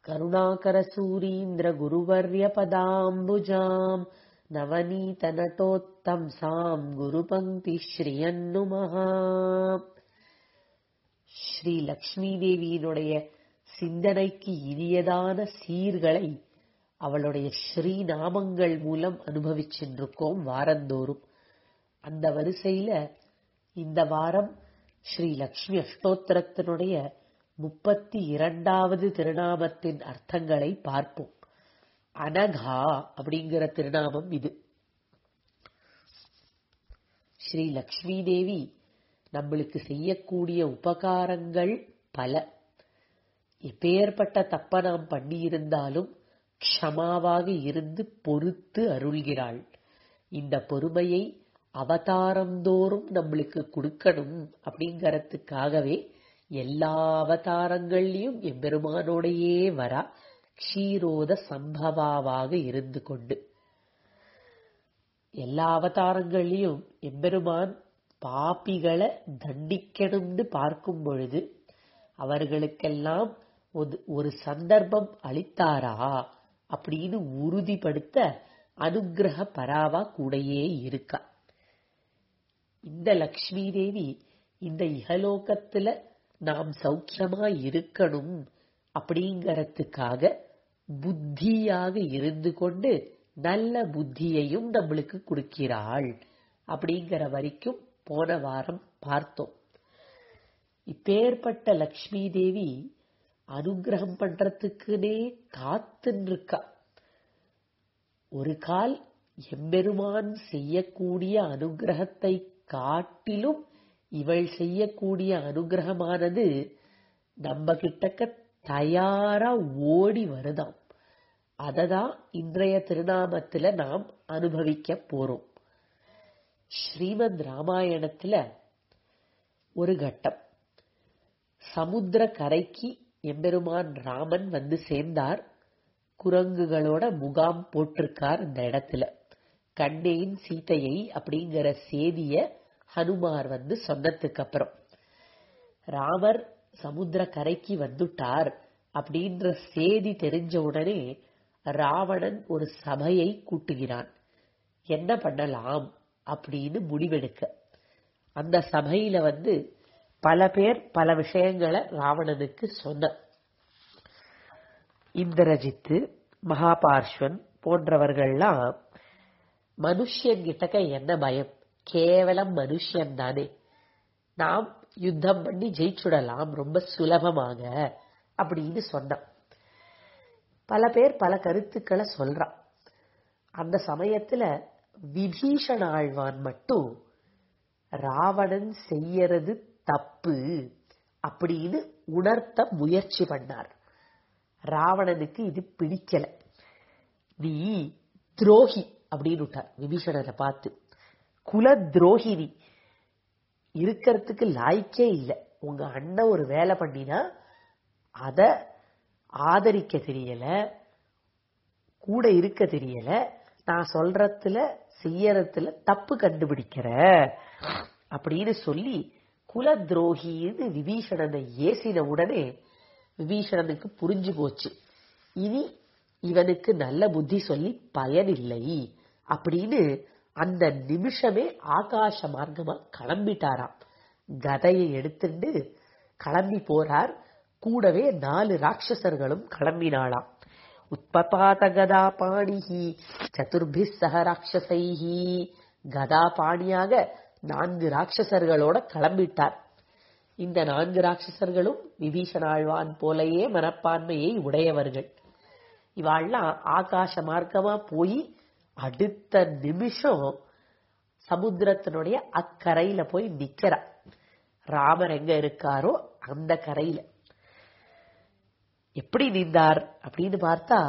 करुणाकरसूरीन्द्रगुरुवर्यपदाम्बुजाम् नवनीतनटोत्तंसाम् குருபங்கிஸ்ரீயன்னுமஹா ஸ்ரீ லக்ஷ்மி தேவியினுடைய சிந்தனைக்கு இனியதான சீர்களை அவளுடைய ஸ்ரீநாமங்கள் மூலம் அனுபவிச்சுருக்கோம் வாரந்தோறும் அந்த வரிசையில இந்த வாரம் ஸ்ரீ லக்ஷ்மி அஷ்டோத்திரத்தினுடைய முப்பத்தி இரண்டாவது திருநாமத்தின் அர்த்தங்களை பார்ப்போம் அனகா அப்படிங்கிற திருநாமம் இது ஸ்ரீ லக்ஷ்மி தேவி நம்மளுக்கு செய்யக்கூடிய உபகாரங்கள் பல எப்பேற்பட்ட தப்ப நாம் பண்ணியிருந்தாலும் க்ஷமாவாக இருந்து பொறுத்து அருள்கிறாள் இந்த பொறுமையை அவதாரந்தோறும் நம்மளுக்கு கொடுக்கணும் அப்படிங்கறதுக்காகவே எல்லா அவதாரங்கள்லயும் எம்பெருமானோடையே வரா க்ஷீரோத சம்பவாவாக இருந்து கொண்டு எல்லா அவதாரங்கள்லயும் எம்பெருமான் பாப்பிகளை தண்டிக்கணும்னு பார்க்கும் பொழுது அவர்களுக்கெல்லாம் ஒரு சந்தர்ப்பம் அளித்தாரா அப்படின்னு உறுதிப்படுத்த அனுகிரக பராவா கூடையே இருக்கா இந்த லக்ஷ்மி தேவி இந்த இகலோகத்துல நாம் சௌக்கியமா இருக்கணும் அப்படிங்கறதுக்காக புத்தியாக இருந்து கொண்டு நல்ல புத்தியையும் நம்மளுக்கு கொடுக்கிறாள் அப்படிங்கிற வரைக்கும் போன வாரம் பார்த்தோம் இப்பேற்பட்ட லக்ஷ்மி தேவி அனுகிரகம் பண்றதுக்குனே காத்துன்னு இருக்கா ஒரு கால் எம்பெருமான் செய்யக்கூடிய அனுகிரகத்தை காட்டிலும் இவள் செய்யக்கூடிய அனுகிரகமானது நம்ம கிட்டக்க தயாரா ஓடி வருதாம் அததான் இன்றைய திருநாமத்துல நாம் அனுபவிக்க போறோம் ஸ்ரீமத் ராமாயணத்துல ஒரு கட்டம் சமுத்திர கரைக்கு எம்பெருமான் ராமன் வந்து சேர்ந்தார் குரங்குகளோட முகாம் போட்டிருக்கார் இந்த இடத்துல கண்ணேன் சீதையை அப்படிங்கிற செய்திய ஹனுமார் வந்து சொன்னதுக்கு அப்புறம் ராமர் சமுத்திர கரைக்கு வந்துட்டார் அப்படின்ற செய்தி தெரிஞ்ச உடனே ராவணன் ஒரு சபையை கூட்டுகிறான் என்ன பண்ணலாம் அப்படின்னு முடிவெடுக்க அந்த சபையில வந்து பல பேர் பல விஷயங்களை ராவணனுக்கு சொன்ன இந்திரஜித்து மகாபார்ஷ்வன் போன்றவர்கள்லாம் மனுஷன் கிட்டக்க என்ன பயம் கேவலம் மனுஷன் தானே நாம் யுத்தம் பண்ணி ஜெயிச்சுடலாம் ரொம்ப சுலபமாக அப்படின்னு சொன்னான் பல பேர் பல கருத்துக்களை சொல்றான் அந்த சமயத்துல விபீஷண ஆழ்வான் மட்டும் ராவணன் செய்யறது தப்பு அப்படின்னு உணர்த்த முயற்சி பண்ணார் ராவணனுக்கு இது பிடிக்கல நீ துரோகி அப்படின்னு விட்டார் விபீஷணனை பார்த்து குல துரோகினி இருக்கிறதுக்கு லாய்க்கே இல்லை உங்க அண்ணன் ஒரு வேலை பண்ணினா அத ஆதரிக்க தெரியல கூட இருக்க தெரியல நான் சொல்றதுல செய்யறதுல தப்பு கண்டுபிடிக்கிற அப்படின்னு சொல்லி குல துரோகின்னு விபீஷணனை ஏசின உடனே விபீஷணனுக்கு புரிஞ்சு போச்சு இனி இவனுக்கு நல்ல புத்தி சொல்லி பயனில்லை அப்படின்னு அந்த நிமிஷமே ஆகாச மார்க்கமா கிளம்பிட்டாராம் கதையை எடுத்துட்டு கிளம்பி போறார் கூடவே நாலு ராட்சசர்களும் கிளம்பினாளாம் உத்பபாத கதா பாணிஹி சதுர்பி சக ராட்சசைஹி கதா பாணியாக நான்கு ராட்சசர்களோட கிளம்பிட்டார் இந்த நான்கு ராட்சசர்களும் விபீஷணாழ்வான் போலேயே மனப்பான்மையை உடையவர்கள் இவாள்லாம் ஆகாச மார்க்கமா போய் அடுத்த நிமிஷம் சமுத்திரத்தினுடைய அக்கரையில போய் நிக்கிறா ராமர் எங்க இருக்காரோ அந்த கரையில எப்படி நின்றார் அப்படின்னு பார்த்தா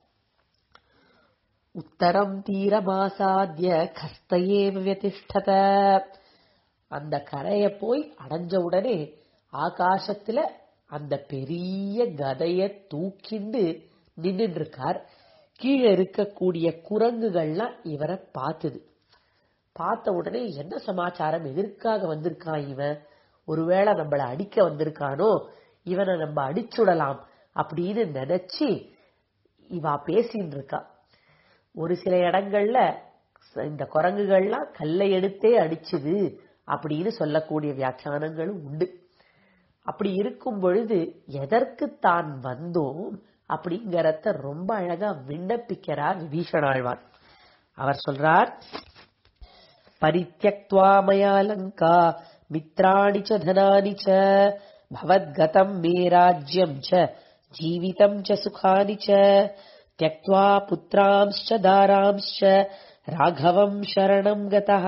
உத்தரம் தீரமாசாத்திய கஸ்தையே வியதிஷ்டத அந்த கரைய போய் அடைஞ்ச உடனே ஆகாசத்துல அந்த பெரிய கதைய தூக்கிண்டு நின்னுட்டு இருக்கார் கீழே இருக்கக்கூடிய குரங்குகள்லாம் இவரை பார்த்தது பார்த்த உடனே என்ன சமாச்சாரம் எதற்காக வந்திருக்கான் இவன் ஒருவேளை நம்மள அடிக்க வந்திருக்கானோ இவனை நம்ம அடிச்சுடலாம் அப்படின்னு நினைச்சு இவா பேசின்னு இருக்கா ஒரு சில இடங்கள்ல இந்த குரங்குகள்லாம் கல்லை எடுத்தே அடிச்சுது அப்படின்னு சொல்லக்கூடிய வியாக்கியானங்களும் உண்டு அப்படி இருக்கும் பொழுது எதற்கு தான் வந்தோம் அப்படிங்கறத ரொம்ப அழகா விண்ணப்பிக்கிறார் விபீஷணாழ்வான் அவர் சொல்றார் பரித்தியக்துவா மயா லங்கா மித்ராணி ச தனானி ச பவத்கதம் மே ராஜ்யம் ச ஜீவிதம் ச சுகானி ச தியக்த்வா புத்திராம்ச்ச தாராம்ச்ச ராகவம் சரணம் கதா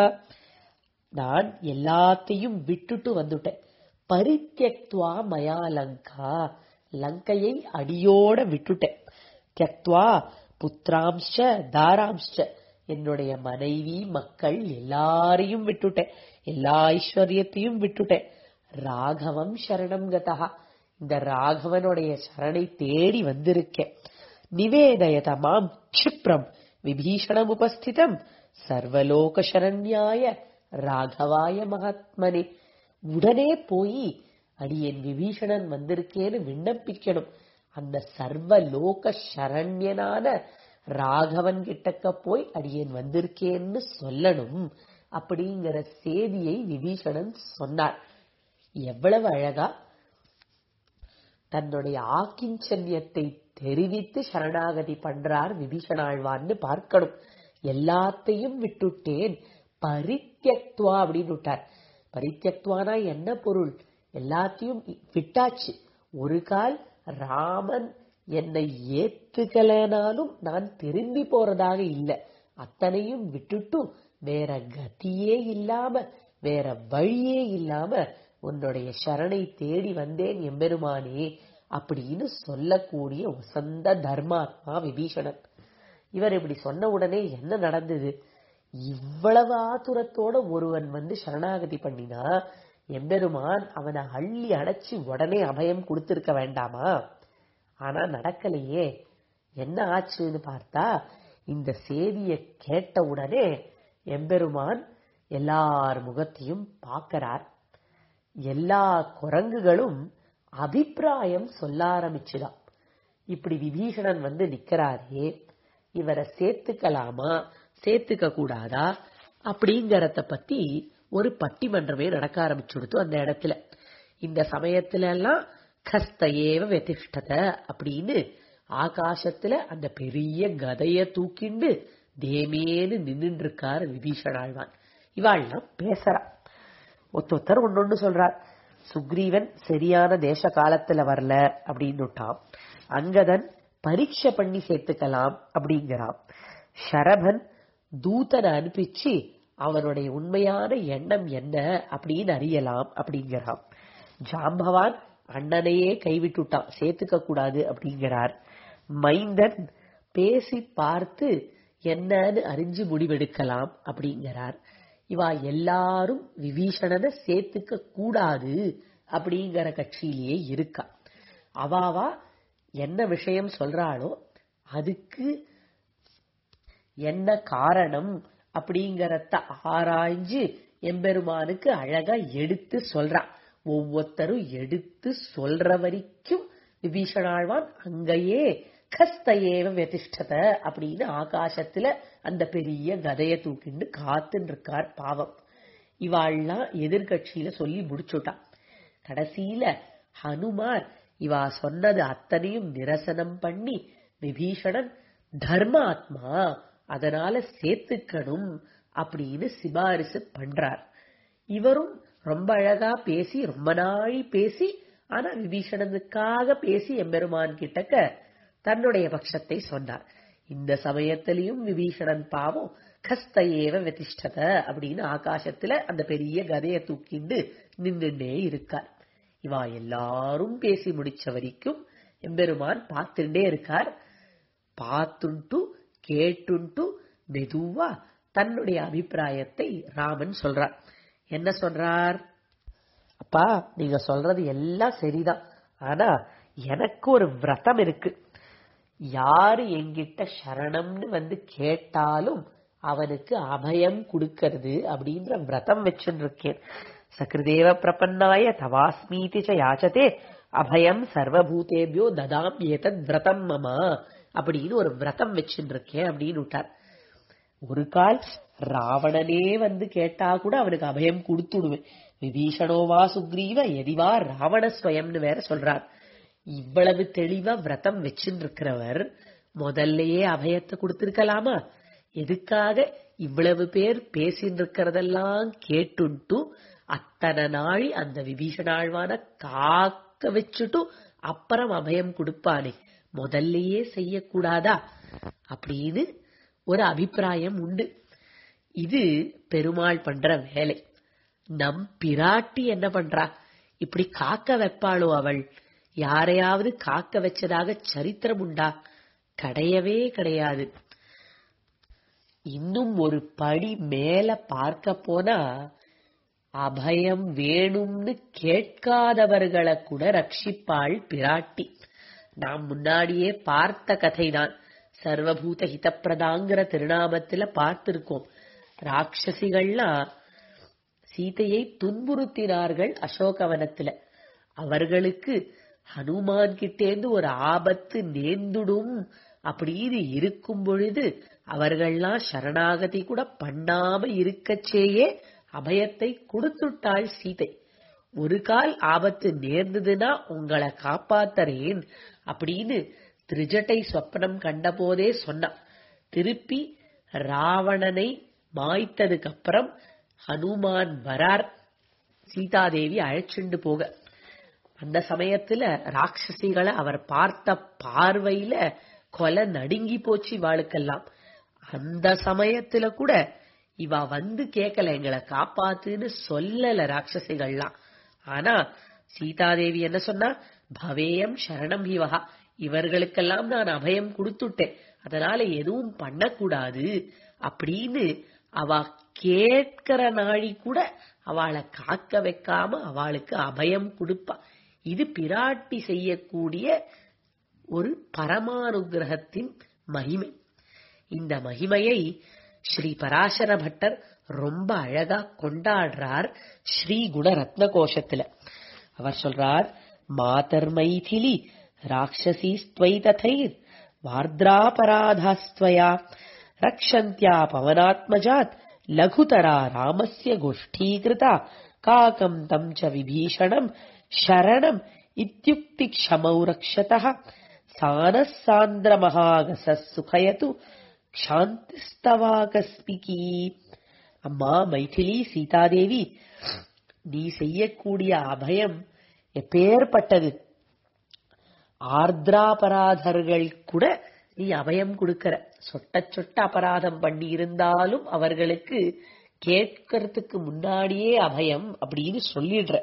நான் எல்லாத்தையும் விட்டுட்டு வந்துட்டேன் பரித்தியக்துவா மயா லங்கா லங்கையை அடியோட விட்டுட்டேன் தியக்துவா புத்திராம்ச்ச தாராம்ச்ச என்னுடைய மனைவி மக்கள் எல்லாரையும் விட்டுட்டேன் எல்லா ஐஸ்வர்யத்தையும் விட்டுட்டேன் ராகவம் சரணம் கதா இந்த ராகவனுடைய சரணை தேடி வந்திருக்கேன் நிவேதயதமாம் க்ஷிப்ரம் விபீஷணம் உபஸ்திதம் சர்வலோக சரண்யாய ராகவாய மகாத்மனே உடனே போய் அடியேன் விபீஷணன் வந்திருக்கேன்னு விண்ணப்பிக்கணும் அந்த சர்வலோக சரண்யனான ராகவன் கிட்டக்க போய் அடியேன் வந்திருக்கேன்னு சொல்லணும் அப்படிங்கிற செய்தியை விபீஷணன் சொன்னார் எவ்வளவு அழகா தன்னுடைய ஆக்கிஞ்சன்யத்தை தெரிவித்து சரணாகதி பண்றார் விபீஷணாழ்வான்னு பார்க்கணும் எல்லாத்தையும் விட்டுட்டேன் பரித்தியக்துவா அப்படின்னு விட்டார் பரித்தியக்துவானா என்ன பொருள் எல்லாத்தையும் விட்டாச்சு ஒரு கால் ராமன் என்னை ஏத்துக்கலனாலும் நான் திரும்பி போறதாக இல்லை அத்தனையும் விட்டுட்டு வேற கதியே இல்லாம வேற வழியே இல்லாம உன்னுடைய சரணை தேடி வந்தேன் எம்பெருமானே அப்படின்னு சொல்லக்கூடிய உசந்த தர்மாத்மா விபீஷணன் இவர் இப்படி சொன்ன உடனே என்ன நடந்தது இவ்வளவு ஆத்துரத்தோட ஒருவன் வந்து சரணாகதி பண்ணினா எம்பெருமான் அவனை அள்ளி அடைச்சு உடனே அபயம் கொடுத்திருக்க வேண்டாமா ஆனா நடக்கலையே என்ன ஆச்சுன்னு பார்த்தா இந்த செய்தியை கேட்ட உடனே எம்பெருமான் எல்லார் முகத்தையும் பார்க்கிறார் எல்லா குரங்குகளும் அபிப்பிராயம் சொல்ல ஆரம்பிச்சுதான் இப்படி விபீஷணன் வந்து நிக்கிறாரே இவரை சேர்த்துக்கலாமா சேர்த்துக்க கூடாதா அப்படிங்கறத பத்தி ஒரு பட்டிமன்றமே நடக்க ஆரம்பிச்சுடுத்து அந்த இடத்துல இந்த சமயத்துல எல்லாம் கஸ்தஏவ வெதிஷ்டத அப்படின்னு ஆகாசத்துல அந்த பெரிய கதைய தூக்கிண்டு தேமேன்னு நின்னுட்டு இருக்காரு விபீஷணாழ்வான் இவாள்லாம் பேசுறா ஒத்தொத்தர் ஒன்னொன்னு சொல்றார் சுக்ரீவன் சரியான தேச காலத்துல வரல அப்படின்னுட்டான் அங்கதன் பரீட்சை பண்ணி சேர்த்துக்கலாம் அப்படிங்கிறான் ஷரபன் தூதனை அனுப்பிச்சு அவனுடைய உண்மையான எண்ணம் என்ன அப்படின்னு அறியலாம் அப்படிங்கிறான் ஜாம்பவான் அண்ணனையே கைவிட்டுட்டான் சேர்த்துக்க கூடாது அப்படிங்கிறார் மைந்தன் பேசி பார்த்து என்னன்னு அறிஞ்சு முடிவெடுக்கலாம் அப்படிங்கிறார் இவா எல்லாரும் விபீஷணனை சேர்த்துக்க கூடாது அப்படிங்கிற கட்சியிலேயே இருக்கா அவாவா என்ன விஷயம் சொல்றாளோ அதுக்கு என்ன காரணம் அப்படிங்கறத ஆராய்ஞ்சு எம்பெருமானுக்கு அழகா எடுத்து சொல்றான் ஒவ்வொருத்தரும் எடுத்து சொல்ற வரைக்கும் விபீஷணாழ்வான் அங்கேயே கஸ்தஏவ வெதிஷ்டத அப்படின்னு ஆகாசத்துல அந்த பெரிய கதைய தூக்கிண்டு காத்துன்னு இருக்கார் பாவம் இவாள்லாம் எதிர்கட்சியில சொல்லி முடிச்சுட்டான் கடைசியில ஹனுமார் இவா சொன்னது அத்தனையும் நிரசனம் பண்ணி விபீஷணன் தர்மாத்மா அதனால சேர்த்துக்கணும் அப்படின்னு சிபாரிசு பண்றார் இவரும் ரொம்ப அழகா பேசி ரொம்ப நாள் பேசி ஆனா விபீஷணனுக்காக பேசி எம்பெருமான் கிட்டக்க தன்னுடைய பட்சத்தை சொன்னார் இந்த சமயத்திலையும் விபீஷணன் பாவம் கஸ்தஏவ வெதிஷ்டத அப்படின்னு ஆகாசத்துல அந்த பெரிய கதையை தூக்கிண்டு நின்றுட்டே இருக்கார் இவா எல்லாரும் பேசி முடிச்ச வரைக்கும் எம்பெருமான் பார்த்துட்டே இருக்கார் பார்த்துண்டு கேட்டுண்டு மெதுவா தன்னுடைய அபிப்பிராயத்தை ராமன் சொல்றார் என்ன சொல்றார் அப்பா நீங்க சொல்றது எல்லாம் சரிதான் ஆனா எனக்கு ஒரு விரதம் இருக்கு யாரு என்கிட்ட சரணம்னு வந்து கேட்டாலும் அவனுக்கு அபயம் கொடுக்கறது அப்படின்ற விரதம் வச்சுட்டு இருக்கேன் சக்ருதேவ பிரபன்னாய தவாஸ்மீதி ச யாச்சதே அபயம் சர்வபூதேபியோ ததாம் ஏதத் விரதம் மமா அப்படின்னு ஒரு விரதம் வச்சுட்டு இருக்கேன் அப்படின்னு விட்டார் ஒரு கால் ராவணனே வந்து கேட்டா கூட அவனுக்கு அபயம் கொடுத்துடுவேன் விபீஷணோவா சுக்ரீவ எதிவா ராவண ஸ்வயம்னு வேற சொல்றார் இவ்வளவு தெளிவா விரதம் வச்சுட்டு இருக்கிறவர் முதல்லயே அபயத்தை கொடுத்திருக்கலாமா எதுக்காக இவ்வளவு பேர் பேசிட்டு இருக்கிறதெல்லாம் கேட்டுட்டு அத்தனை நாழி அந்த விபீஷணாழ்வான காக்க வச்சுட்டு அப்புறம் அபயம் கொடுப்பானே முதல்லயே செய்யக்கூடாதா அப்படின்னு ஒரு அபிப்பிராயம் உண்டு இது பெருமாள் பண்ற வேலை நம் பிராட்டி என்ன பண்றா இப்படி காக்க வைப்பாளோ அவள் யாரையாவது காக்க வச்சதாக சரித்திரம் உண்டா கிடையவே கிடையாது இன்னும் ஒரு படி மேல பார்க்க போனா அபயம் வேணும்னு கேட்காதவர்களை கூட ரட்சிப்பாள் பிராட்டி நாம் முன்னாடியே பார்த்த கதைதான் சர்வபூத ஹிதப்பிரதாங்கிற திருநாமத்துல பார்த்திருக்கோம் ராட்சசிகள்லாம் சீதையை துன்புறுத்தினார்கள் அசோகவனத்துல அவர்களுக்கு ஹனுமான் கிட்டேந்து ஒரு ஆபத்து நேர்ந்துடும் அப்படின்னு இருக்கும் பொழுது அவர்கள்லாம் சரணாகதி கூட பண்ணாம இருக்கச்சேயே அபயத்தை கொடுத்துட்டாள் சீதை ஒரு கால் ஆபத்து நேர்ந்ததுன்னா உங்களை காப்பாத்தறேன் அப்படின்னு திரிஜட்டை சொப்பனம் கண்டபோதே சொன்னான் திருப்பி ராவணனை மாய்த்ததுக்கு அப்புறம் ஹனுமான் வரார் சீதாதேவி அழைச்சுண்டு போக அந்த சமயத்துல ராட்சசிகளை அவர் பார்த்த பார்வையில கொலை நடுங்கி போச்சு இவாளுக்கெல்லாம் அந்த சமயத்துல கூட இவ வந்து கேட்கல எங்களை காப்பாத்துன்னு சொல்லல ராட்சசிகள்லாம் ஆனா சீதாதேவி என்ன சொன்னா பவேயம் சரணம் இவகா இவர்களுக்கெல்லாம் நான் அபயம் கொடுத்துட்டேன் அதனால எதுவும் பண்ணக்கூடாது அப்படின்னு அவ கேட்கிற நாழி கூட அவளை காக்க வைக்காம அவளுக்கு அபயம் கொடுப்பா இது பிராட்டி செய்யக்கூடிய ஒரு பரமானுகிரகத்தின் மகிமை இந்த மகிமையை ஸ்ரீ பராசர பட்டர் ரொம்ப அழகா கொண்டாடுறார் ஸ்ரீ குண ரத்ன கோஷத்துல அவர் சொல்றார் மாதர் மைதிலி ராட்சசி ஸ்துவை ததைர் வார்திராபராதாஸ்துவயா ரக்ஷந்தியா பவனாத்மஜாத் லகுதரா ராமஸ்ய கோஷ்டீகிருதா காக்கம் தம் ச விபீஷணம் சரணம் இத்யுக்தி க்ஷமௌ ரக்ஷதः சானः சாந்திரமகாகசः சுகயது க்ஷாந்திஸ்தவாகஸ்மிகி அம்மா மைதிலி சீதாதேவி நீ செய்யக்கூடிய அபயம் எப்பேற்பட்டது ஆர்திராபராதர்கள் கூட நீ அபயம் கொடுக்கிற சொட்ட சொட்ட அபராதம் பண்ணி இருந்தாலும் அவர்களுக்கு கேட்கறதுக்கு முன்னாடியே அபயம் அப்படின்னு சொல்லிடுற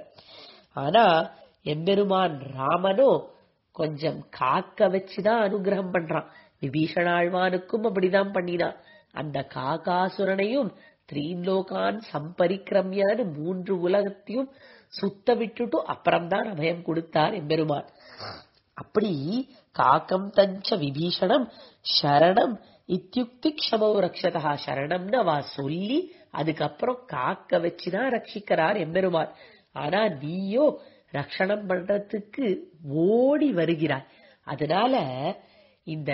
ஆனா எம்பெருமான் ராமனோ கொஞ்சம் காக்க வச்சுதான் அனுகிரகம் பண்றான் விபீஷணாழ்வானுக்கும் அப்படிதான் பண்ணினான் அந்த காகாசுரனையும் த்ரீலோகான் சம்பரிக்கிரமியான்னு மூன்று உலகத்தையும் சுத்த விட்டுட்டு அப்புறம்தான் அபயம் கொடுத்தார் எம்பெருமான் அப்படி காக்கம் தஞ்ச விபீஷணம் சரணம் இத்தியுக்தி க்ஷமோ ரக்ஷதா சரணம்னு அவ சொல்லி அதுக்கப்புறம் காக்க வச்சுதான் ரட்சிக்கிறார் எம்பெருமான் ஆனா நீயோ ரக்ஷணம் பண்றதுக்கு ஓடி வருகிறாய் அதனால இந்த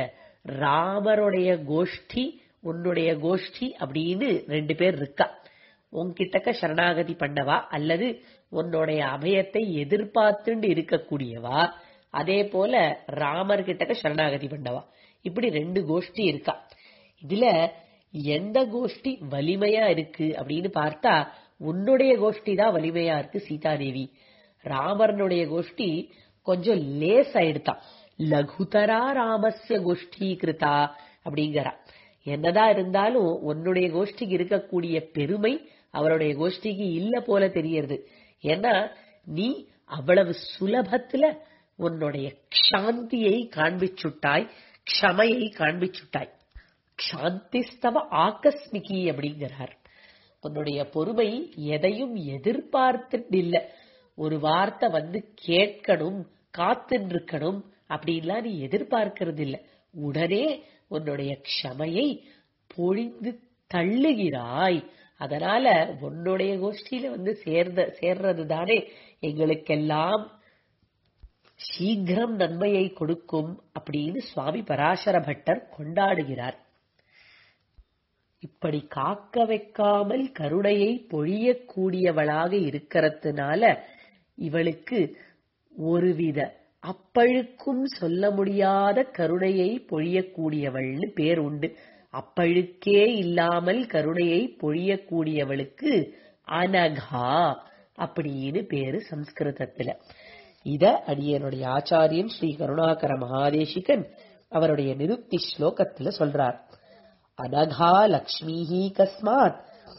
ராமருடைய கோஷ்டி உன்னுடைய கோஷ்டி அப்படின்னு ரெண்டு பேர் இருக்கா உன்கிட்டக்க சரணாகதி பண்ணவா அல்லது உன்னுடைய அபயத்தை எதிர்பார்த்துண்டு இருக்கக்கூடியவா அதே போல ராமர் கிட்டக்க சரணாகதி பண்ணவா இப்படி ரெண்டு கோஷ்டி இருக்கா இதுல எந்த கோஷ்டி வலிமையா இருக்கு அப்படின்னு பார்த்தா உன்னுடைய கோஷ்டி தான் வலிமையா இருக்கு சீதாதேவி ராமரனுடைய கோஷ்டி கொஞ்சம் லேஸ் ஆயிடுதான் லகுதரா ராமஸ்ய கோஷ்டி கிருதா அப்படிங்கிறா என்னதான் இருந்தாலும் உன்னுடைய கோஷ்டிக்கு இருக்கக்கூடிய பெருமை அவருடைய கோஷ்டிக்கு இல்ல போல தெரியறது ஏன்னா நீ அவ்வளவு சுலபத்துல உன்னுடைய சாந்தியை காண்பிச்சுட்டாய் க்ஷமையை காண்பிச்சுட்டாய் சாந்திஸ்தவ ஆகஸ்மிகி அப்படிங்கிறார் உன்னுடைய பொறுமை எதையும் எதிர்பார்த்துட்டு இல்ல ஒரு வார்த்தை வந்து கேட்கணும் காத்துன்னு இருக்கணும் அப்படின்லாம் நீ எதிர்பார்க்கறது இல்ல உடனே உன்னுடைய க்ஷமையை பொழிந்து தள்ளுகிறாய் அதனால உன்னுடைய கோஷ்டியில வந்து சேர்ந்த சேர்றது தானே எங்களுக்கெல்லாம் சீக்கிரம் நன்மையை கொடுக்கும் அப்படின்னு சுவாமி பராசர பட்டர் கொண்டாடுகிறார் இப்படி காக்க வைக்காமல் கருணையை பொழியக்கூடியவளாக இருக்கிறதுனால இவளுக்கு ஒருவித அப்பழுக்கும் சொல்ல முடியாத கருணையை பொழியக்கூடியவள்னு பேர் உண்டு அப்பழுக்கே இல்லாமல் கருணையை பொழியக்கூடியவளுக்கு அனகா அப்படின்னு பேரு சம்ஸ்கிருதத்துல இத அடியனுடைய ஆச்சாரியன் ஸ்ரீ கருணாகர மகாதேசிகன் அவருடைய நிருக்தி ஸ்லோகத்துல சொல்றார் அனகா லக்ஷ்மீஹி கஸ்மாத்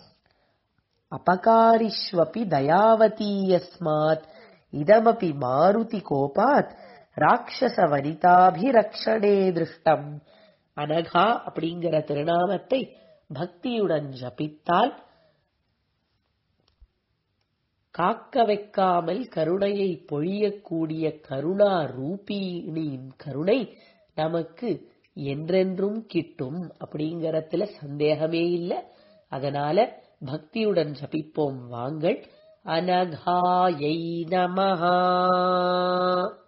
அபகாரிஷ்வபி தயாவதி யஸ்மாத் இதமபி மாருதி கோபாத் ராட்சச வனிதாபிரக்ஷணே திருஷ்டம் அனகா அப்படிங்கிற திருநாமத்தை பக்தியுடன் ஜபித்தால் காக்க வைக்காமல் கருணையை பொழியக்கூடிய கருணா ரூபிணியின் கருணை நமக்கு என்றென்றும் கிட்டும் அப்படிங்கறதுல சந்தேகமே இல்லை அதனால பக்தியுடன் ஜபிப்போம் வாங்கள் அனகாயை நமஹா